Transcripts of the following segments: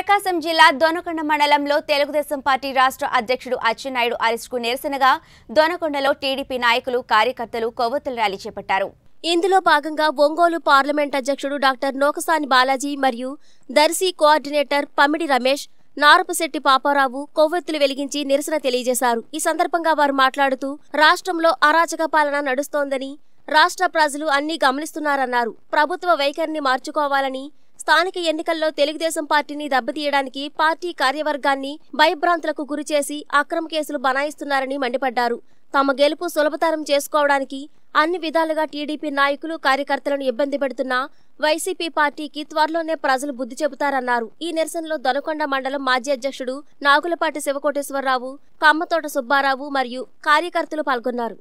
ప్రకాశం జిల్లా దొనకొండ మండలంలో తెలుగుదేశం పార్టీ రాష్ట్ర అధ్యక్షుడు అచ్చెన్నాయుడు అరెస్టుకు నిరసనగా దొనకొండలో టీడీపీ నాయకులు కార్యకర్తలు కొవ్వొత్తుల ర్యాలీ చేపట్టారు ఇందులో భాగంగా ఒంగోలు పార్లమెంట్ అధ్యక్షుడు డాక్టర్ నోకసాని బాలాజీ మరియు దర్శి కోఆర్డినేటర్ పమిడి రమేష్ నారపశెట్టి పాపారావు కొవ్వొత్తులు వెలిగించి నిరసన తెలియజేశారు ఈ సందర్భంగా వారు మాట్లాడుతూ రాష్ట్రంలో అరాచక పాలన నడుస్తోందని రాష్ట్ర ప్రజలు అన్ని గమనిస్తున్నారన్నారు ప్రభుత్వ వైఖరిని మార్చుకోవాలని స్థానిక ఎన్నికల్లో తెలుగుదేశం పార్టీని దెబ్బతీయడానికి పార్టీ కార్యవర్గాన్ని భయభ్రాంతులకు గురిచేసి అక్రమ కేసులు బనాయిస్తున్నారని మండిపడ్డారు తమ గెలుపు సులభతరం చేసుకోవడానికి అన్ని విధాలుగా టీడీపీ నాయకులు కార్యకర్తలను ఇబ్బంది పెడుతున్నా వైసీపీ పార్టీకి త్వరలోనే ప్రజలు బుద్ధి చెబుతారన్నారు ఈ నిరసనలో దొనకొండ మండలం మాజీ అధ్యక్షుడు నాగులపాటి శివకోటేశ్వరరావు కమ్మతోట సుబ్బారావు మరియు కార్యకర్తలు పాల్గొన్నారు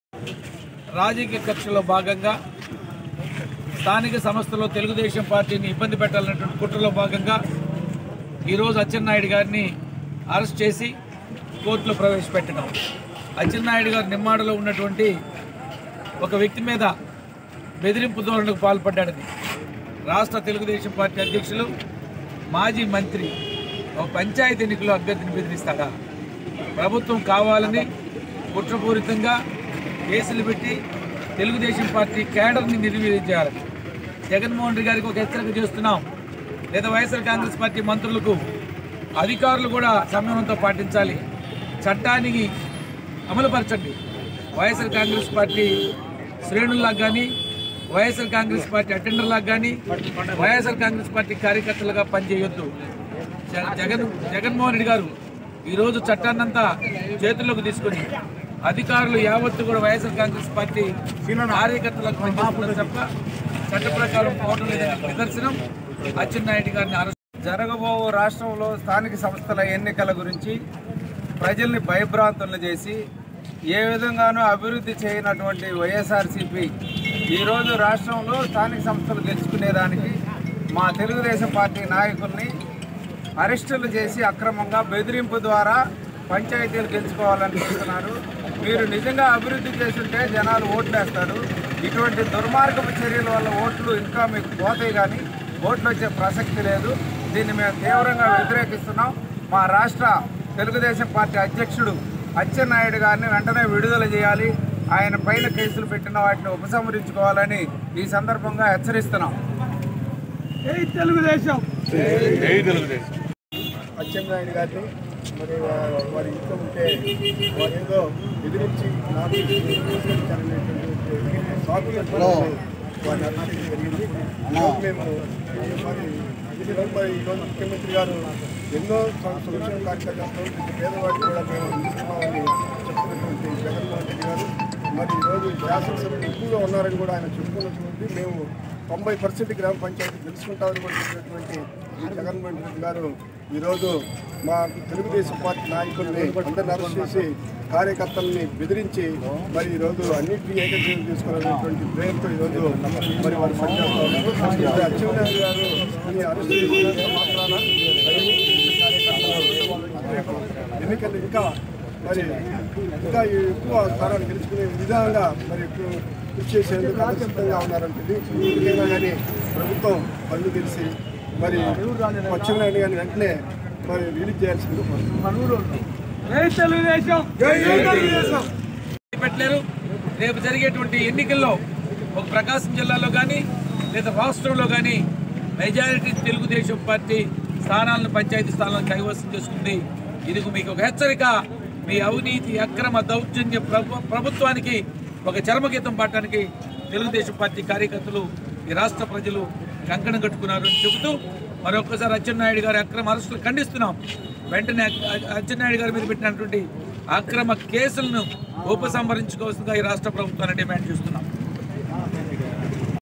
రాజకీయ కక్షలో భాగంగా స్థానిక సంస్థలో తెలుగుదేశం పార్టీని ఇబ్బంది పెట్టాలన్నటువంటి కుట్రలో భాగంగా ఈరోజు అచ్చెన్నాయుడు గారిని అరెస్ట్ చేసి కోర్టులో ప్రవేశపెట్టడం అచ్చెన్నాయుడు గారు నిమ్మాడలో ఉన్నటువంటి ఒక వ్యక్తి మీద బెదిరింపు ధోరణికి పాల్పడ్డాడని రాష్ట్ర తెలుగుదేశం పార్టీ అధ్యక్షులు మాజీ మంత్రి ఒక పంచాయతీ ఎన్నికల్లో అభ్యర్థిని బెదిరిస్తాడా ప్రభుత్వం కావాలని కుట్రపూరితంగా కేసులు పెట్టి తెలుగుదేశం పార్టీ కేడర్ని నిర్వీర్యం చేయాలి జగన్మోహన్ రెడ్డి గారికి ఒక హెచ్చరిక చేస్తున్నాం లేదా వైఎస్ఆర్ కాంగ్రెస్ పార్టీ మంత్రులకు అధికారులు కూడా సంయమనంతో పాటించాలి చట్టానికి అమలుపరచండి వైఎస్ఆర్ కాంగ్రెస్ పార్టీ శ్రేణుల్లాగా కానీ వైఎస్ఆర్ కాంగ్రెస్ పార్టీ అటెండర్లాగా కానీ వైఎస్ఆర్ కాంగ్రెస్ పార్టీ కార్యకర్తలుగా పనిచేయొద్దు జగ- జగన్ జగన్మోహన్ రెడ్డి గారు ఈరోజు చట్టాన్నంతా చేతుల్లోకి తీసుకొని అధికారులు యావత్తు కూడా వైఎస్ఆర్ కాంగ్రెస్ పార్టీ కార్యకర్తలకు పనిచేస్తున్నారు తప్ప చట్ట ప్రకారం పోవడం లేదని నిదర్శనం అచ్చెన్నాయుడు గారిని అరెస్ట్ జరగబో రాష్ట్రంలో స్థానిక సంస్థల ఎన్నికల గురించి ప్రజల్ని భయభ్రాంతులను చేసి ఏ విధంగానూ అభివృద్ధి చేయనటువంటి వైఎస్ఆర్సీపీ ఈరోజు రాష్ట్రంలో స్థానిక సంస్థలు గెలుచుకునేదానికి మా తెలుగుదేశం పార్టీ నాయకుల్ని అరెస్టులు చేసి అక్రమంగా బెదిరింపు ద్వారా పంచాయతీలు గెలుచుకోవాలని చూస్తున్నారు మీరు నిజంగా అభివృద్ధి చేస్తుంటే జనాలు ఓట్లు వేస్తారు ఇటువంటి దుర్మార్గపు చర్యల వల్ల ఓట్లు ఇంకా మీకు పోతాయి కానీ ఓట్లు వచ్చే ప్రసక్తి లేదు దీన్ని మేము తీవ్రంగా వ్యతిరేకిస్తున్నాం మా రాష్ట్ర తెలుగుదేశం పార్టీ అధ్యక్షుడు అచ్చెన్నాయుడు గారిని వెంటనే విడుదల చేయాలి ఆయన పైన కేసులు పెట్టిన వాటిని ఉపసంహరించుకోవాలని ఈ సందర్భంగా హెచ్చరిస్తున్నాం అచ్చెన్నాయుడు గారిని మరి వా- వారి ఇంట్లో ఉంటే వారు ఏదో ఎదిరించి నాకు తీసుకొచ్చారనేటువంటి సాకులతో వారిని అరెస్ట్ చేయడం జరిగింది ఈరోజు మేము మరి ఇది మరి ఈరోజు ముఖ్యమంత్రి గారు ఎన్నో సం- సంక్షేమ కార్యక్రమాలు ప్రతి పేదవాడికి కూడా మేము అందిస్తున్నామని చెప్తున్నటువంటి జగన్మోహన్ రెడ్డి గారు మరి ఈరోజు శాసనసభ్యులు ఎక్కువగా ఉన్నారని కూడా ఆయన చెప్పుకున్నటువంటి మేము తొంభై పర్సెంట్ గ్రామ పంచాయతీ గెలుచుకుంటామని కూడా చెప్పినటువంటి ఈ జగన్మోహన్ రెడ్డి గారు ఈరోజు మా తెలుగుదేశం పార్టీ నాయకుల్ని అందరిని అరెస్ట్ చేసి కార్యకర్తల్ని బెదిరించి మరి ఈరోజు అన్నింటినీ ఏకగ్రీవం చేసుకోవాలనేటువంటి ప్రేయర్తో ఈరోజు మరి వారు పనిచేస్తా ఉన్నారు మరి అచ్చెన్నాయుడు గారు ఈ అరెస్ట్ చేసినంత మాత్రాన మరి కార్యకర్తలు ఎన్నికలు ఇంకా మరి ఇంకా ఎక్కువ స్థానాలు గెలుచుకునే విధంగా మరి ఎక్కువ కృషి చేసేందుకు ఆకర్షితంగా ఉన్నారంటుంది ఇప్పటికైనా కానీ ప్రభుత్వం కళ్ళు తెలిసి మరి పశ్చిమనాయుడు కానీ వెంటనే మరి రిలీజ్ చేయాల్సింది పెట్టలేరు రేపు జరిగేటువంటి ఎన్నికల్లో ఒక ప్రకాశం జిల్లాలో కానీ లేదా రాష్ట్రంలో కానీ మెజారిటీ తెలుగుదేశం పార్టీ స్థానాలను పంచాయతీ స్థానాలను కైవసం చేసుకుంది ఇది మీకు ఒక హెచ్చరిక మీ అవినీతి అక్రమ దౌర్జన్య ప్రభు ప్రభుత్వానికి ఒక చర్మగీతం పాడటానికి తెలుగుదేశం పార్టీ కార్యకర్తలు ఈ రాష్ట్ర ప్రజలు కంకణం కట్టుకున్నారు అని చెబుతూ మరొకసారి అచ్చెన్నాయుడు గారి అక్రమ అరెస్టులు ఖండిస్తున్నాం వెంటనే అ- అచ్చెన్నాయుడు గారి మీద పెట్టినటువంటి అక్రమ కేసులను ఉపసంహరించుకోవాల్సిందిగా ఈ రాష్ట్ర ప్రభుత్వాన్ని డిమాండ్ చేస్తున్నాం